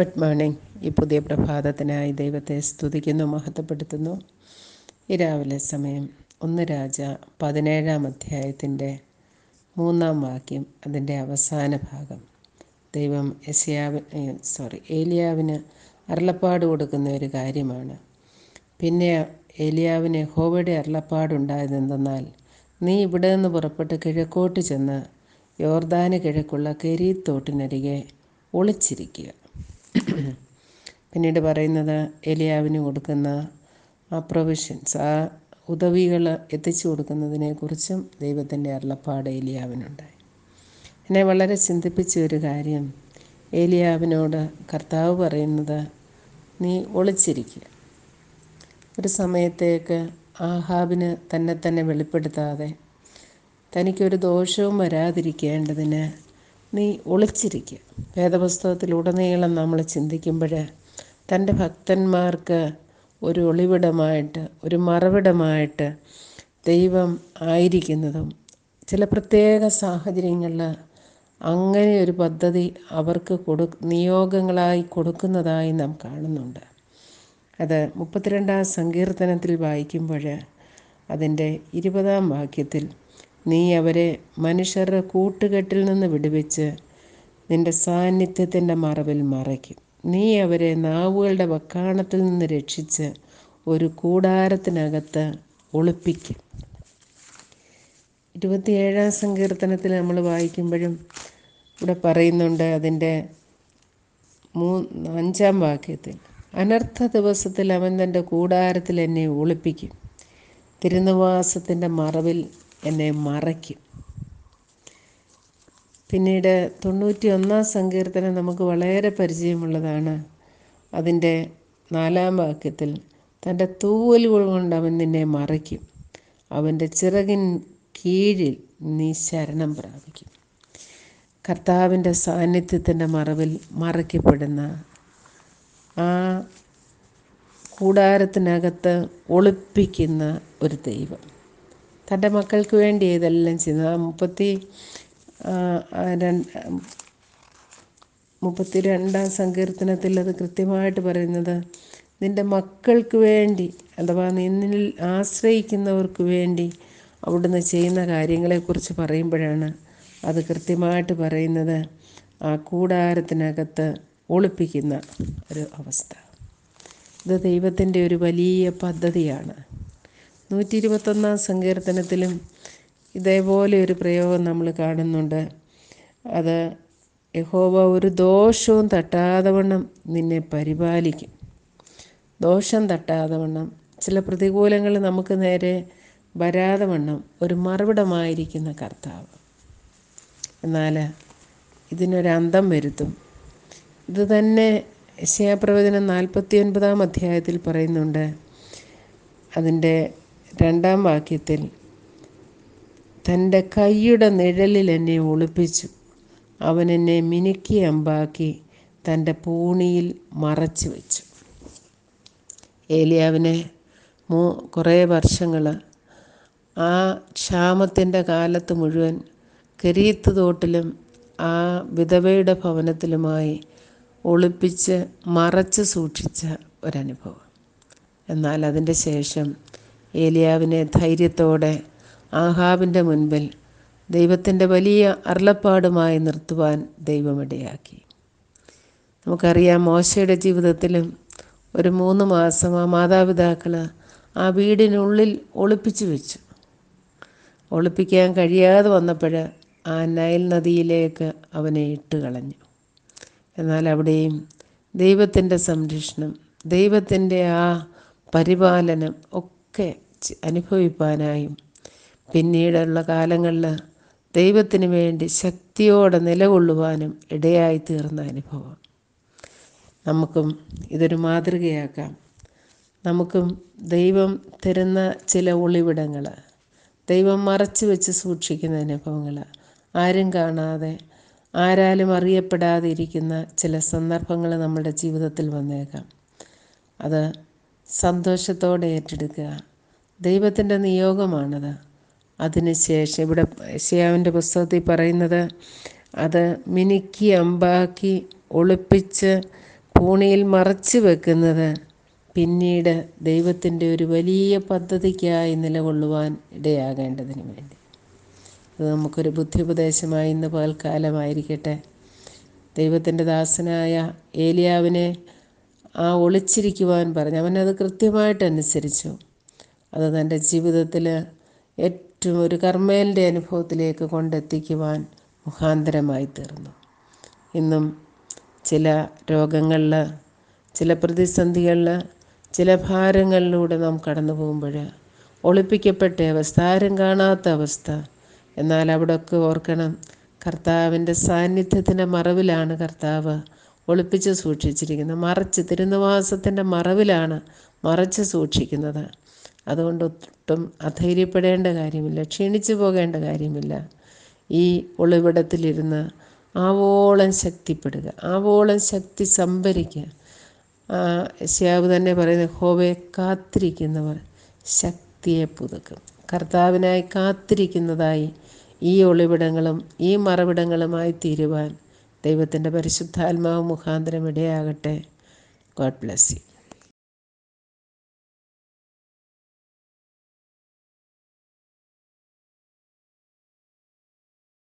good morning ഈ പുതിയ പ്രഭാതത്തിനായി ദൈവത്തെ സ്തുതിക്കുന്നു മഹത്വപ്പെടുത്തുന്നു ഈ രാവിലെ സമയം ഒന്ന് രാജ പതിനേഴാം അധ്യായത്തിൻ്റെ മൂന്നാം വാക്യം അതിൻ്റെ അവസാന ഭാഗം ദൈവം എസിയാവ് സോറി ഏലിയാവിന് അരുളപ്പാട് കൊടുക്കുന്ന ഒരു കാര്യമാണ് പിന്നെ ഏലിയാവിന് ഹോവയുടെ അരുളപ്പാടുണ്ടായതെന്തെന്നാൽ നീ ഇവിടെ നിന്ന് പുറപ്പെട്ട് കിഴക്കോട്ട് ചെന്ന് യോർദാന് കിഴക്കുള്ള കെരീത്തോട്ടിനരികെ ഒളിച്ചിരിക്കുക പിന്നീട് പറയുന്നത് എലിയാവിന് കൊടുക്കുന്ന ആ പ്രൊവിഷൻസ് ആ ഉദവികൾ എത്തിച്ചു കൊടുക്കുന്നതിനെക്കുറിച്ചും ദൈവത്തിൻ്റെ അരുളപ്പാട് ഏലിയാവിനുണ്ടായി എന്നെ വളരെ ചിന്തിപ്പിച്ച ഒരു കാര്യം ഏലിയാവിനോട് കർത്താവ് പറയുന്നത് നീ ഒളിച്ചിരിക്കുക ഒരു സമയത്തേക്ക് ആഹാബിന് തന്നെ തന്നെ വെളിപ്പെടുത്താതെ തനിക്കൊരു ദോഷവും വരാതിരിക്കേണ്ടതിന് നീ ഒളിച്ചിരിക്കുക വേദപുസ്തകത്തിലുടനീളം നമ്മൾ ചിന്തിക്കുമ്പോൾ തൻ്റെ ഭക്തന്മാർക്ക് ഒരു ഒളിവിടമായിട്ട് ഒരു മറവിടമായിട്ട് ദൈവം ആയിരിക്കുന്നതും ചില പ്രത്യേക സാഹചര്യങ്ങളിൽ അങ്ങനെ ഒരു പദ്ധതി അവർക്ക് കൊടു നിയോഗങ്ങളായി കൊടുക്കുന്നതായി നാം കാണുന്നുണ്ട് അത് മുപ്പത്തിരണ്ടാം സങ്കീർത്തനത്തിൽ വായിക്കുമ്പോൾ അതിൻ്റെ ഇരുപതാം വാക്യത്തിൽ നീ അവരെ മനുഷ്യരുടെ കൂട്ടുകെട്ടിൽ നിന്ന് വിടുവിച്ച് നിന്റെ സാന്നിധ്യത്തിൻ്റെ മറവിൽ മറയ്ക്കും നീ അവരെ നാവുകളുടെ വക്കാണത്തിൽ നിന്ന് രക്ഷിച്ച് ഒരു കൂടാരത്തിനകത്ത് ഒളിപ്പിക്കും ഇരുപത്തിയേഴാം സങ്കീർത്തനത്തിൽ നമ്മൾ വായിക്കുമ്പോഴും ഇവിടെ പറയുന്നുണ്ട് അതിൻ്റെ മൂ അഞ്ചാം വാക്യത്തിൽ അനർത്ഥ ദിവസത്തിൽ അവൻ തൻ്റെ കൂടാരത്തിൽ എന്നെ ഒളിപ്പിക്കും തിരുനിവാസത്തിൻ്റെ മറവിൽ എന്നെ മറയ്ക്കും പിന്നീട് തൊണ്ണൂറ്റി ഒന്നാം സങ്കീർത്തനം നമുക്ക് വളരെ പരിചയമുള്ളതാണ് അതിൻ്റെ നാലാം വാക്യത്തിൽ തൻ്റെ തൂവലുകൾ കൊണ്ട് അവൻ നിന്നെ മറയ്ക്കും അവൻ്റെ ചിറകിൻ കീഴിൽ നീ ശരണം പ്രാപിക്കും കർത്താവിൻ്റെ സാന്നിധ്യത്തിൻ്റെ മറവിൽ മറയ്ക്കപ്പെടുന്ന ആ കൂടാരത്തിനകത്ത് ഒളിപ്പിക്കുന്ന ഒരു ദൈവം തൻ്റെ മക്കൾക്ക് വേണ്ടി ഇതെല്ലാം ചെയ്യുന്നത് ആ മുപ്പത്തി മുപ്പത്തി രണ്ടാം സങ്കീർത്തനത്തിൽ അത് കൃത്യമായിട്ട് പറയുന്നത് നിൻ്റെ മക്കൾക്ക് വേണ്ടി അഥവാ നിന്നിൽ ആശ്രയിക്കുന്നവർക്ക് വേണ്ടി അവിടുന്ന് ചെയ്യുന്ന കാര്യങ്ങളെക്കുറിച്ച് പറയുമ്പോഴാണ് അത് കൃത്യമായിട്ട് പറയുന്നത് ആ കൂടാരത്തിനകത്ത് ഒളിപ്പിക്കുന്ന ഒരു അവസ്ഥ ഇത് ദൈവത്തിൻ്റെ ഒരു വലിയ പദ്ധതിയാണ് നൂറ്റി ഇരുപത്തൊന്നാം സങ്കീർത്തനത്തിലും ഇതേപോലെ ഒരു പ്രയോഗം നമ്മൾ കാണുന്നുണ്ട് അത് യഹോവ ഒരു ദോഷവും തട്ടാതെ വണ്ണം നിന്നെ പരിപാലിക്കും ദോഷം തട്ടാതെ വണ്ണം ചില പ്രതികൂലങ്ങൾ നമുക്ക് നേരെ വരാതെ വണ്ണം ഒരു മറുപടമായിരിക്കുന്ന കർത്താവ് എന്നാൽ ഇതിനൊരന്തം വരുത്തും ഇത് തന്നെ യശയാപ്രവചനം നാൽപ്പത്തി ഒൻപതാം അധ്യായത്തിൽ പറയുന്നുണ്ട് അതിൻ്റെ രണ്ടാം വാക്യത്തിൽ തൻ്റെ കൈയുടെ നിഴലിൽ എന്നെ ഒളിപ്പിച്ചു അവൻ എന്നെ മിനുക്കി അമ്പാക്കി തൻ്റെ പൂണിയിൽ മറച്ചു വെച്ചു ഏലിയാവിനെ മൂ കുറേ വർഷങ്ങൾ ആ ക്ഷാമത്തിൻ്റെ കാലത്ത് മുഴുവൻ കരീത്ത് തോട്ടിലും ആ വിധവയുടെ ഭവനത്തിലുമായി ഒളിപ്പിച്ച് മറച്ച് സൂക്ഷിച്ച ഒരനുഭവം എന്നാൽ അതിൻ്റെ ശേഷം ഏലിയാവിനെ ധൈര്യത്തോടെ ആഹാബിൻ്റെ മുൻപിൽ ദൈവത്തിൻ്റെ വലിയ അരുളപ്പാടുമായി നിർത്തുവാൻ ദൈവമിടയാക്കി നമുക്കറിയാം മോശയുടെ ജീവിതത്തിലും ഒരു മൂന്ന് മാസം ആ മാതാപിതാക്കൾ ആ വീടിനുള്ളിൽ ഒളിപ്പിച്ചു വെച്ചു ഒളിപ്പിക്കാൻ കഴിയാതെ വന്നപ്പോൾ ആ നൈൽ നദിയിലേക്ക് അവനെ ഇട്ട് കളഞ്ഞു എന്നാൽ അവിടെയും ദൈവത്തിൻ്റെ സംരക്ഷണം ദൈവത്തിൻ്റെ ആ പരിപാലനം ഒക്കെ അനുഭവിപ്പാനായും പിന്നീടുള്ള കാലങ്ങളിൽ ദൈവത്തിന് വേണ്ടി ശക്തിയോടെ നിലകൊള്ളുവാനും ഇടയായി തീർന്ന അനുഭവം നമുക്കും ഇതൊരു മാതൃകയാക്കാം നമുക്കും ദൈവം തരുന്ന ചില ഒളിവിടങ്ങൾ ദൈവം മറച്ചു വെച്ച് സൂക്ഷിക്കുന്ന അനുഭവങ്ങൾ ആരും കാണാതെ ആരാലും അറിയപ്പെടാതെ ഇരിക്കുന്ന ചില സന്ദർഭങ്ങൾ നമ്മുടെ ജീവിതത്തിൽ വന്നേക്കാം അത് സന്തോഷത്തോടെ ഏറ്റെടുക്കുക ദൈവത്തിൻ്റെ നിയോഗമാണത് അതിനുശേഷം ഇവിടെ ഷിയാവിൻ്റെ പുസ്തകത്തിൽ പറയുന്നത് അത് മിനുക്കി അമ്പാക്കി ഒളിപ്പിച്ച് ഭൂണിയിൽ മറച്ചു വെക്കുന്നത് പിന്നീട് ദൈവത്തിൻ്റെ ഒരു വലിയ പദ്ധതിക്കായി നിലകൊള്ളുവാൻ ഇടയാകേണ്ടതിന് വേണ്ടി അത് നമുക്കൊരു ബുദ്ധിപദേശമായി ഇന്ന് പകൽക്കാലമായിരിക്കട്ടെ ദൈവത്തിൻ്റെ ദാസനായ ഏലിയാവിനെ ആ ഒളിച്ചിരിക്കുവാൻ പറഞ്ഞു അവനത് കൃത്യമായിട്ട് അനുസരിച്ചു അത് തൻ്റെ ജീവിതത്തിൽ ഏറ്റവും ഒരു കർമ്മേലിൻ്റെ അനുഭവത്തിലേക്ക് കൊണ്ടെത്തിക്കുവാൻ മുഖാന്തരമായി തീർന്നു ഇന്നും ചില രോഗങ്ങളിൽ ചില പ്രതിസന്ധികളിൽ ചില ഭാരങ്ങളിലൂടെ നാം കടന്നു പോകുമ്പോൾ ഒളിപ്പിക്കപ്പെട്ട അവസ്ഥ ആരും കാണാത്ത അവസ്ഥ എന്നാൽ അവിടെയൊക്കെ ഓർക്കണം കർത്താവിൻ്റെ സാന്നിധ്യത്തിൻ്റെ മറവിലാണ് കർത്താവ് ഒളിപ്പിച്ച് സൂക്ഷിച്ചിരിക്കുന്നത് മറച്ച് തിരുനിവാസത്തിൻ്റെ മറവിലാണ് മറച്ച് സൂക്ഷിക്കുന്നത് അതുകൊണ്ട് ഒട്ടും അധൈര്യപ്പെടേണ്ട കാര്യമില്ല ക്ഷീണിച്ചു പോകേണ്ട കാര്യമില്ല ഈ ഒളിവിടത്തിലിരുന്ന് ആവോളം ശക്തിപ്പെടുക ആവോളം ശക്തി സംഭരിക്കുക ശ്യാബ് തന്നെ പറയുന്നത് ഹോവയെ കാത്തിരിക്കുന്നവർ ശക്തിയെ പുതുക്കും കർത്താവിനായി കാത്തിരിക്കുന്നതായി ഈ ഒളിവിടങ്ങളും ഈ മറവിടങ്ങളുമായി തീരുവാൻ ദൈവത്തിൻ്റെ പരിശുദ്ധാത്മാവ് മുഖാന്തരം ഇടയാകട്ടെ ഗോഡ് ബ്ലെസ് യു